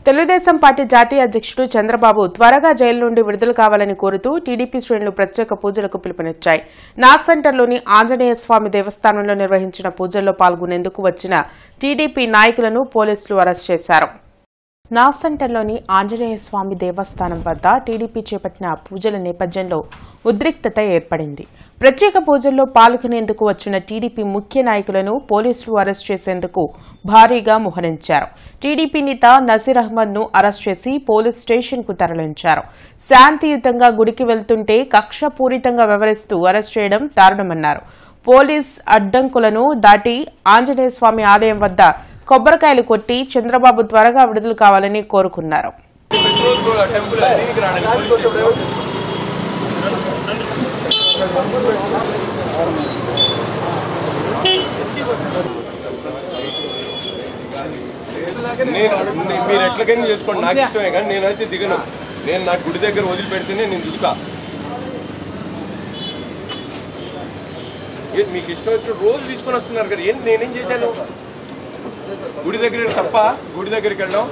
Telugu Desam party జాతీయ అధ్యక్షుడు చంద్రబాబు త్వరగా జైలు నుండి విడుదల కావాలని కోరుతూ టీడీపీ శ్రేణులు ప్రత్యేక పూజలకు పిలుపునిచ్చాయి నాస్ సెంటర్లోని ఆంజనేయ స్వామి దేవస్థానంలో నిర్వహించిన పూజల్లో పాల్గొనేందుకు వచ్చిన టీడీపీ నాయకులను పోలీసులు అరెస్ట్ చేశారు నాస్ సెంటర్లోని ఆంజనేయ స్వామి దేవస్థానం వద్ద టీడీపీ చేపట్టిన పూజల నేపథ్యంలో ఉద్రిక్తత ఏర్పడింది ప్రత్యేక పూజల్లో పాల్గొనేందుకు వచ్చిన టీడీపీ ముఖ్య నాయకులను పోలీసులు అరెస్ట్ చేసేందుకు భారీగా మోహరించారు టీడీపీ నేత నసీర్ అహ్మద్ ను అరెస్ట్ చేసి పోలీస్ స్టేషన్ కు తరలించారు శాంతియుతంగా గుడికి వెళ్తుంటే కక్షపూరితంగా వ్యవహరిస్తూ అరెస్ట్ చేయడం దారుణమన్నారు పోలీస్ అడ్డంకులను దాటి ఆంజనేయ స్వామి ఆలయం వద్ద కొబ్బరికాయలు కొట్టి చంద్రబాబు త్వరగా విడుదల కావాలని కోరుకున్నారు నేను నే- మీరు ఎట్లకైనా చేసుకోండి నాకు ఇష్టమే కానీ నేనైతే దిగను నేను నా గుడి దగ్గర వదిలిపెడితేనే నేను దిగుతా ఏ, మీకు ఇష్టం వచ్చిన రోజు తీసుకొని వస్తున్నారు కదా ఏంటి నేనేం చేశాను గుడి దగ్గర తప్ప గుడి దగ్గరికి వెళ్ళడం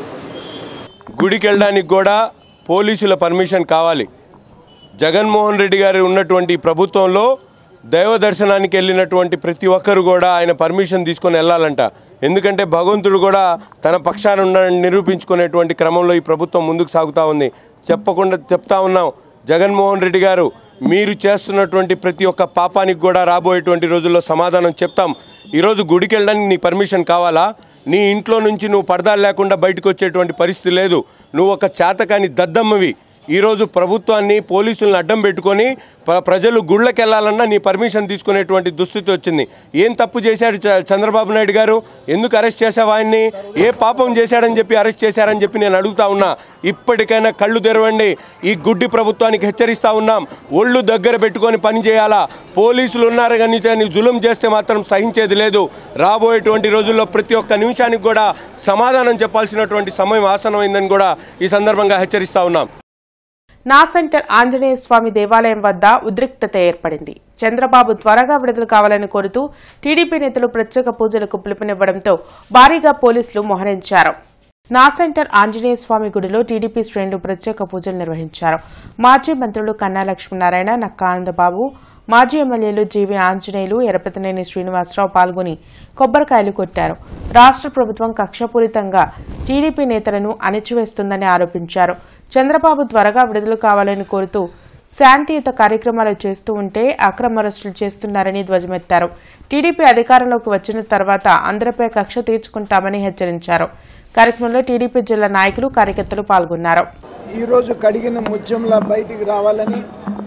గుడికి వెళ్ళడానికి కూడా పోలీసుల పర్మిషన్ కావాలి జగన్మోహన్ రెడ్డి గారు ఉన్నటువంటి ఈ ప్రభుత్వంలో దైవ దర్శనానికి వెళ్ళినటువంటి ప్రతి ఒక్కరు కూడా ఆయన పర్మిషన్ తీసుకొని వెళ్ళాలంట ఎందుకంటే భగవంతుడు కూడా తన పక్షాన ఉన్నాడని నిరూపించుకునేటువంటి క్రమంలో ఈ ప్రభుత్వం ముందుకు సాగుతూ ఉంది చెప్పకుండా చెప్తా ఉన్నాం జగన్మోహన్ రెడ్డి గారు మీరు చేస్తున్నటువంటి ప్రతి ఒక్క పాపానికి కూడా రాబోయేటువంటి రోజుల్లో సమాధానం చెప్తాం ఈరోజు గుడికి వెళ్ళడానికి నీ పర్మిషన్ కావాలా నీ ఇంట్లో నుంచి నువ్వు పరదాలు లేకుండా బయటకు వచ్చేటువంటి పరిస్థితి లేదు నువ్వు ఒక చేతకాని దద్దమ్మవి ఈరోజు ప్రభుత్వాన్ని పోలీసులను అడ్డం పెట్టుకొని ప్ర- ప్రజలు గుళ్ళకి వెళ్ళాలన్నా నీ పర్మిషన్ తీసుకునేటువంటి దుస్థితి వచ్చింది ఏం తప్పు చేశాడు చ- చంద్రబాబు నాయుడు గారు ఎందుకు అరెస్ట్ చేశావు ఆయన్ని ఏ పాపం చేశాడని చెప్పి అరెస్ట్ చేశారని చెప్పి నేను అడుగుతా ఉన్నా ఇప్పటికైనా కళ్ళు తెరవండి ఈ గుడ్డి ప్రభుత్వానికి హెచ్చరిస్తా ఉన్నాం ఒళ్ళు దగ్గర పెట్టుకొని పని చేయాలా పోలీసులు ఉన్నారు కానీ దాన్ని జులుం చేస్తే మాత్రం సహించేది లేదు రాబోయేటువంటి రోజుల్లో ప్రతి ఒక్క నిమిషానికి కూడా సమాధానం చెప్పాల్సినటువంటి సమయం ఆసనమైందని కూడా ఈ సందర్భంగా హెచ్చరిస్తా ఉన్నాం నా సెంటర్ ఆంజనేయ స్వామి దేవాలయం వద్ద ఉద్రిక్తత ఏర్పడింది చంద్రబాబు త్వరగా విడుదల కావాలని కోరుతూ టీడీపీ నేతలు ప్రత్యేక పూజలకు పిలుపునివ్వడంతో భారీగా పోలీసులు మోహరించారు నా సెంటర్ ఆంజనేయ స్వామి గుడిలో టీడీపీ శ్రేణులు ప్రత్యేక పూజలు నిర్వహించారు మాజీ మంత్రులు కన్నా లక్ష్మీనారాయణ నక్కా ఆనందబాబు మాజీ ఎమ్మెల్యేలు జీవీ ఆంజనేయులు ఎరపతినేని శ్రీనివాసరావు పాల్గొని కొబ్బరికాయలు కొట్టారు రాష్ట్ర ప్రభుత్వం కక్షపూరితంగా టీడీపీ నేతలను అణిచివేస్తుందని ఆరోపించారు చంద్రబాబు త్వరగా విడుదల కావాలని కోరుతూ శాంతియుత కార్యక్రమాలు చేస్తూ ఉంటే అక్రమ అరెస్టులు చేస్తున్నారని ధ్వజమెత్తారు టీడీపీ అధికారంలోకి వచ్చిన తర్వాత అందరిపై కక్ష తీర్చుకుంటామని హెచ్చరించారు కార్యక్రమంలో టీడీపీ జిల్లా నాయకులు కార్యకర్తలు పాల్గొన్నారు ఈరోజు కడిగిన ముత్యంలా బయటికి రావాలని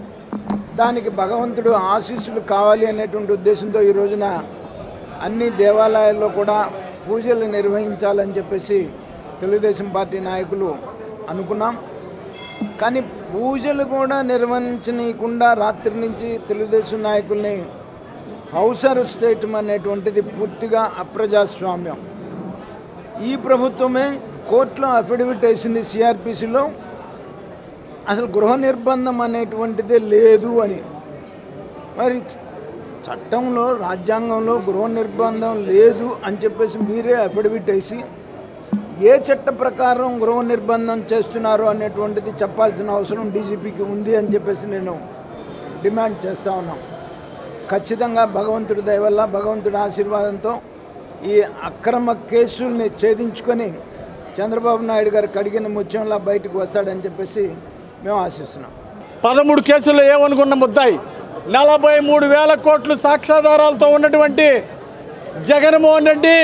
దానికి భగవంతుడు ఆశీస్సులు కావాలి అనేటువంటి ఉద్దేశంతో ఈ రోజున అన్ని దేవాలయాల్లో కూడా పూజలు నిర్వహించాలని చెప్పేసి తెలుగుదేశం పార్టీ నాయకులు అనుకున్నాం కానీ పూజలు కూడా నిర్వహించనీయకుండా రాత్రి నుంచి తెలుగుదేశం నాయకుల్ని హౌస్ అరెస్ట్ చేయటం అనేటువంటిది పూర్తిగా అప్రజాస్వామ్యం ఈ ప్రభుత్వమే కోర్టులో అఫిడవిట్ వేసింది సిఆర్పిసిలో అసలు గృహ నిర్బంధం అనేటువంటిదే లేదు అని మరి చట్టంలో రాజ్యాంగంలో గృహ నిర్బంధం లేదు అని చెప్పేసి మీరే అఫిడవిట్ వేసి ఏ చట్ట ప్రకారం గృహ నిర్బంధం చేస్తున్నారు అనేటువంటిది చెప్పాల్సిన అవసరం డీజీపీకి ఉంది అని చెప్పేసి నేను డిమాండ్ చేస్తూ ఉన్నాం ఖచ్చితంగా భగవంతుడి దయ వల్ల భగవంతుడి ఆశీర్వాదంతో ఈ అక్రమ కేసుల్ని ఛేదించుకొని చంద్రబాబు నాయుడు గారు కడిగిన ముత్యంలా బయటకు వస్తాడని చెప్పేసి మేము ఆశిస్తున్నాం పదమూడు కేసుల్లో ఏమనుకున్న ముద్దాయి నలభై మూడు వేల కోట్లు సాక్ష్యాధారాలతో ఉన్నటువంటి జగన్మోహన్ రెడ్డి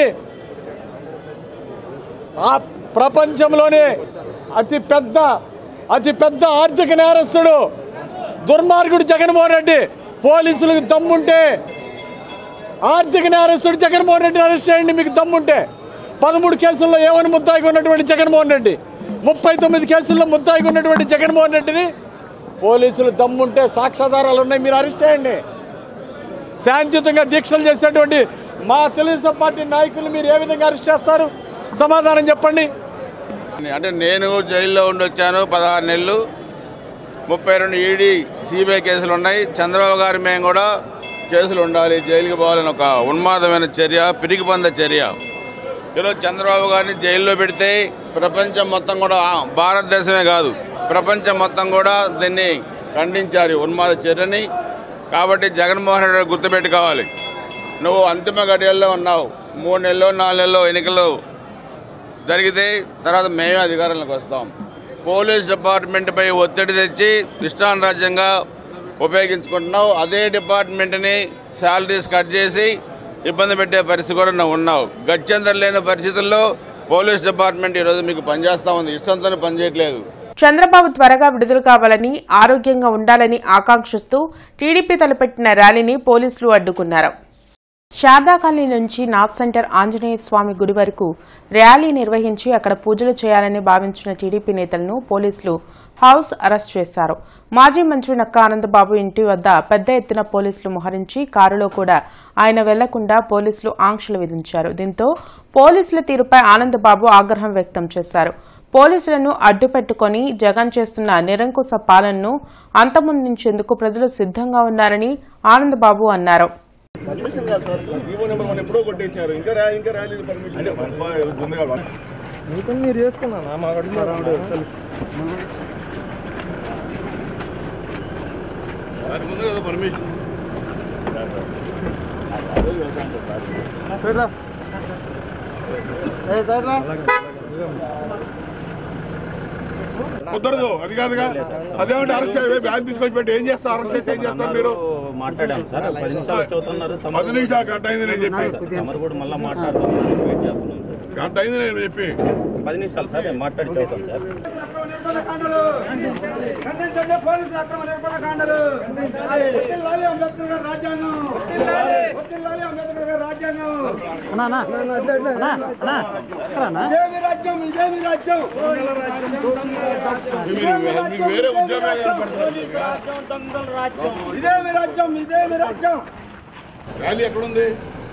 ఆ ప్రపంచంలోనే అతి పెద్ద అతి పెద్ద ఆర్థిక నేరస్తుడు దుర్మార్గుడు జగన్మోహన్ రెడ్డి పోలీసులకు దమ్ముంటే ఆర్థిక నేరస్తుడు జగన్మోహన్ రెడ్డిని అరెస్ట్ చేయండి మీకు దమ్ముంటే పదమూడు కేసుల్లో ఏమని ముద్దాయిగా ఉన్నటువంటి జగన్మోహన్ రెడ్డి ముప్పై తొమ్మిది కేసుల్లో ముద్దాయిగా ఉన్నటువంటి జగన్మోహన్ రెడ్డిని పోలీసులు దమ్ముంటే సాక్ష్యాధారాలు ఉన్నాయి మీరు అరెస్ట్ చేయండి శాంతియుతంగా దీక్షలు చేసేటువంటి మా తెలుగుదేశం పార్టీ నాయకులు మీరు ఏ విధంగా అరెస్ట్ చేస్తారు సమాధానం చెప్పండి అంటే నేను జైల్లో ఉండి వచ్చాను పదహారు నెలలు ముప్పై రెండు ఈడీ సిబిఐ కేసులు ఉన్నాయి చంద్రబాబు గారి మేము కూడా కేసులు ఉండాలి జైలుకి పోవాలని ఒక ఉన్మాదమైన చర్య పిరిగిపంద చర్య ఈరోజు చంద్రబాబు గారిని జైల్లో పెడితే ప్రపంచం మొత్తం కూడా ఆ, భారతదేశమే కాదు ప్రపంచం మొత్తం కూడా దీన్ని ఖండించారు ఈ ఉన్మాద చర్యని కాబట్టి జగన్మోహన్ రెడ్డి గారు గుర్తుపెట్టుకోవాలి నువ్వు అంతిమ గడియల్లో ఉన్నావు మూడు నెలలు నాలుగు నెలలు ఎన్నికలు జరిగితే తర్వాత మేమే అధికారంలోకి వస్తాం పోలీస్ డిపార్ట్మెంట్పై ఒత్తిడి తెచ్చి ఇష్టానురాజ్యంగా ఉపయోగించుకుంటున్నావు అదే డిపార్ట్మెంట్ని శాలరీస్ కట్ చేసి ఇబ్బంది పెట్టే పరిస్థితి కూడా నువ్వు ఉన్నావు గత్యంతరం లేని పరిస్థితుల్లో పోలీస్ డిపార్ట్మెంట్ ఈరోజు మీకు పనిచేస్తూ ఉంది ఇష్టంతో పనిచేయట్లేదు చంద్రబాబు త్వరగా విడుదల కావాలని ఆరోగ్యంగా ఉండాలని ఆకాంక్షిస్తూ టీడీపీ తలపెట్టిన ర్యాలీని పోలీసులు అడ్డుకున్నారు శారదాకాలనీ నుంచి నాథ్ సెంటర్ ఆంజనేయ స్వామి గుడి వరకు ర్యాలీ నిర్వహించి అక్కడ పూజలు చేయాలని భావించిన టీడీపీ నేతలను పోలీసులు హౌస్ అరెస్ట్ చేశారు మాజీ మంత్రి నక్కా ఆనందబాబు ఇంటి వద్ద పెద్ద ఎత్తున పోలీసులు మోహరించి కారులో కూడా ఆయన వెళ్లకుండా పోలీసులు ఆంక్షలు విధించారు దీంతో పోలీసుల తీరుపై ఆనందబాబు ఆగ్రహం వ్యక్తం చేశారు పోలీసులను అడ్డుపెట్టుకొని జగన్ చేస్తున్న నిరంకుశ పాలనను అంతమొందించేందుకు ప్రజలు సిద్ధంగా ఉన్నారని ఆనందబాబు అన్నారు కుదరదు అది కాదుగా అదేమంటే అరెస్ట్ చేయ బ్యాగ్ తీసుకొచ్చి పెట్టి ఏం చేస్తారు అరెస్ట్ చేస్తే ఏం చేస్తారు మీరు మాట్లాడాం సార్ పది నిమిషాలు చదువుతున్నారు పది నిమిషాలు గంట అయింది నేను చెప్పి తమరు కూడా మళ్ళీ మాట్లాడుతున్నారు వెయిట్ చేస్తున్నాం సార్ గంట అయింది నేను చెప్పి పది నిమిషాలు సార్ నేను మాట్లాడి చదువుతాను సార్ ఖండించండి పోలీసుల అక్రమ నిర్మాణకాండలు వదిలాలి అంబేద్కర్ గారి రాజ్యాంగం వదిలాలి అంబేద్కర్ గారి రాజ్యాంగం ఇదేమి రాజ్యం ఇదేమి రాజ్యం మీరు- మీకు వేరే ఉద్యోగాలు కనపడుతుంది ఇదేమి రాజ్యం ఇదేమి రాజ్యం ర్యాలీ ఎక్కడుంది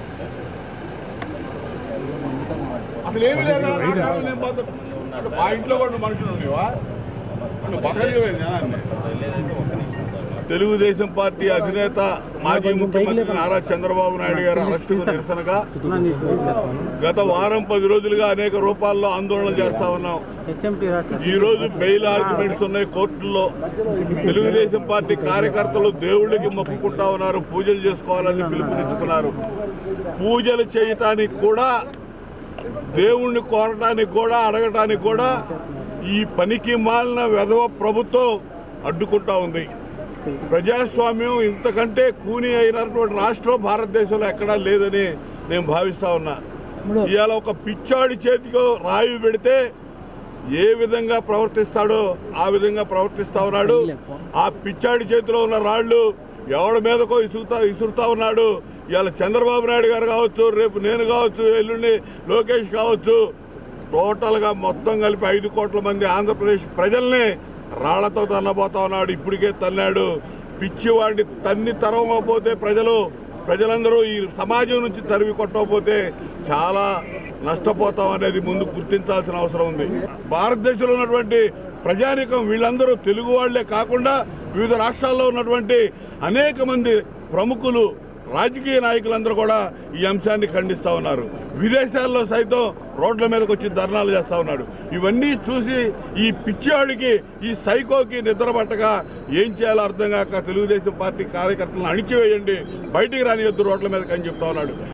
అసలు ఏమి లేదా నా కాదు, నేను పోతా. అంటే మా ఇంట్లో కూడా నువ్వు మనుషులు ఉండేవా నువ్వు బతకలేవే జనాన్ని తెలుగుదేశం పార్టీ అధినేత మాజీ ముఖ్యమంత్రి నారా చంద్రబాబు నాయుడు గారు అరెస్టు నిరసనగా గత వారం పది రోజులుగా అనేక రూపాల్లో ఆందోళన చేస్తా ఉన్నాం ఈ రోజు బెయిల్ ఆర్గ్యుమెంట్స్ ఉన్నాయి కోర్టుల్లో తెలుగుదేశం పార్టీ కార్యకర్తలు దేవుళ్ళకి మొక్కుకుంటా ఉన్నారు పూజలు చేసుకోవాలని పిలుపునిచ్చుకున్నారు పూజలు చేయటానికి కూడా దేవుణ్ణి కోరటానికి కూడా అడగటానికి కూడా ఈ పనికి మాలిన వెధవ ప్రభుత్వం అడ్డుకుంటా ఉంది ప్రజాస్వామ్యం ఇంతకంటే కూని అయినటువంటి రాష్ట్రం భారతదేశంలో ఎక్కడా లేదని నేను భావిస్తా ఉన్నా ఇవాళ ఒక పిచ్చాడి చేతికి రాయి పెడితే ఏ విధంగా ప్రవర్తిస్తాడో ఆ విధంగా ప్రవర్తిస్తా ఉన్నాడు ఆ పిచ్చాడి చేతిలో ఉన్న రాళ్ళు ఎవడి మీదకో ఇసురుతా ఇసురుతా ఉన్నాడు ఇవాళ చంద్రబాబు నాయుడు గారు కావచ్చు రేపు నేను కావచ్చు ఎల్లుండి లోకేష్ కావచ్చు టోటల్గా మొత్తం కలిపి ఐదు కోట్ల మంది ఆంధ్రప్రదేశ్ ప్రజల్ని రాళ్లతో తన్నబోతా ఉన్నాడు ఇప్పటికే తన్నాడు పిచ్చివాడిని తన్ని తరవకపోతే ప్రజలు ప్రజలందరూ ఈ సమాజం నుంచి తరివి కొట్టకపోతే చాలా నష్టపోతాం అనేది ముందు గుర్తించాల్సిన అవసరం ఉంది భారతదేశంలో ఉన్నటువంటి ప్రజానికం వీళ్ళందరూ తెలుగు వాళ్లే కాకుండా వివిధ రాష్ట్రాల్లో ఉన్నటువంటి అనేక మంది ప్రముఖులు రాజకీయ నాయకులందరూ కూడా ఈ అంశాన్ని ఖండిస్తా ఉన్నారు విదేశాల్లో సైతం రోడ్ల మీదకి వచ్చి ధర్నాలు చేస్తా ఉన్నాడు ఇవన్నీ చూసి ఈ పిచ్చివాడికి ఈ సైకోకి నిద్రపట్టగా ఏం చేయాలో అర్థం కాక తెలుగుదేశం పార్టీ కార్యకర్తలను అణిచివేయండి బయటికి రానియొద్దు రోడ్ల మీదకి అని చెప్తా ఉన్నాడు